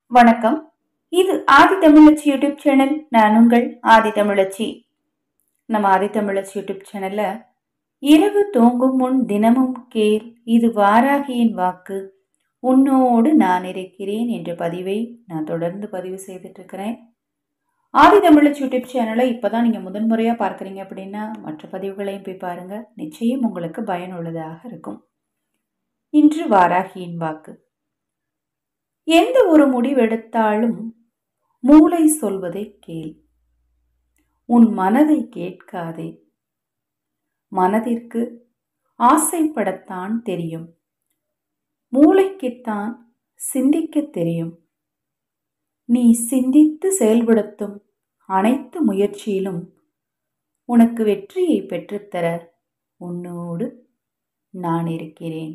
வணக்கம் இது ஆதி தமிழச்சி YouTube channel நான் உங்கள் ஆதி தமிழச்சி நம்ம ஆதி தமிழச்சி யூடியூப் சேனல்ல இரவு தூங்கும் முன் தினமும் கேள் இது வாராகியின் வாக்கு உன்னோடு நான் இருக்கிறேன் என்ற பதிவை நான் தொடர்ந்து பதிவு செய்துட்டு இருக்கிறேன் ஆதி தமிழச்சி யூடியூப் சேனலை இப்போதான் நீங்கள் முதன்முறையாக பார்க்குறீங்க அப்படின்னா மற்ற பதிவுகளையும் போய் பாருங்கள் நிச்சயம் உங்களுக்கு பயனுள்ளதாக இருக்கும் இன்று வாராகியின் வாக்கு எந்த ஒரு முடிவெடுத்தாலும் மூளை சொல்வதை கேள் உன் மனதை கேட்காதே மனதிற்கு ஆசைப்படத்தான் தெரியும் மூளைக்குத்தான் சிந்திக்கத் தெரியும் நீ சிந்தித்து செயல்படுத்தும் அனைத்து முயற்சியிலும் உனக்கு வெற்றியை பெற்றுத்தர உன்னோடு நான் இருக்கிறேன்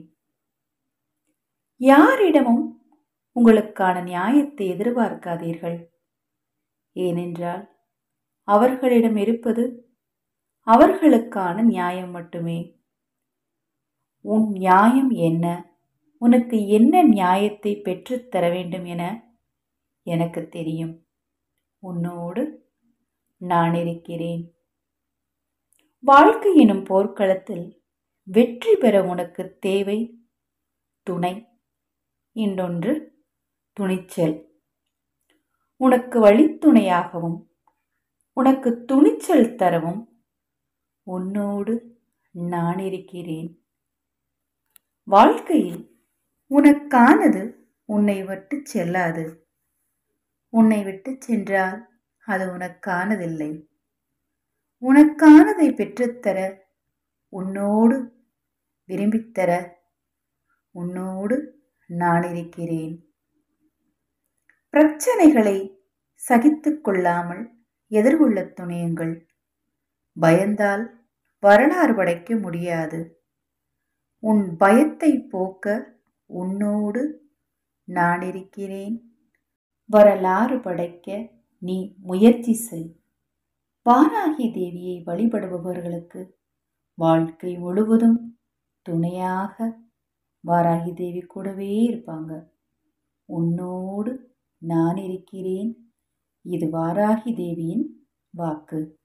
யாரிடமும் உங்களுக்கான நியாயத்தை எதிர்பார்க்காதீர்கள் ஏனென்றால் அவர்களிடம் இருப்பது அவர்களுக்கான நியாயம் மட்டுமே உன் நியாயம் என்ன உனக்கு என்ன நியாயத்தை பெற்றுத்தர வேண்டும் என எனக்கு தெரியும் உன்னோடு நான் இருக்கிறேன் வாழ்க்கை எனும் போர்க்களத்தில் வெற்றி பெற உனக்கு தேவை துணை இன்னொன்று துணிச்சல் உனக்கு வழித்துணையாகவும் உனக்கு துணிச்சல் தரவும் உன்னோடு நான் இருக்கிறேன் வாழ்க்கையில் உனக்கானது உன்னை விட்டு செல்லாது உன்னை விட்டு சென்றால் அது உனக்கானதில்லை உனக்கானதை பெற்றுத்தர உன்னோடு விரும்பித்தர உன்னோடு நான் இருக்கிறேன் பிரச்சனைகளை சகித்து கொள்ளாமல் எதிர்கொள்ள துணியுங்கள் பயந்தால் வரலாறு படைக்க முடியாது உன் பயத்தை போக்க உன்னோடு நான் இருக்கிறேன் வரலாறு படைக்க நீ முயற்சி செய் வாராகி தேவியை வழிபடுபவர்களுக்கு வாழ்க்கை முழுவதும் துணையாக வாராகி தேவி கூடவே இருப்பாங்க உன்னோடு நான் இருக்கிறேன் இது வாராகி தேவியின் வாக்கு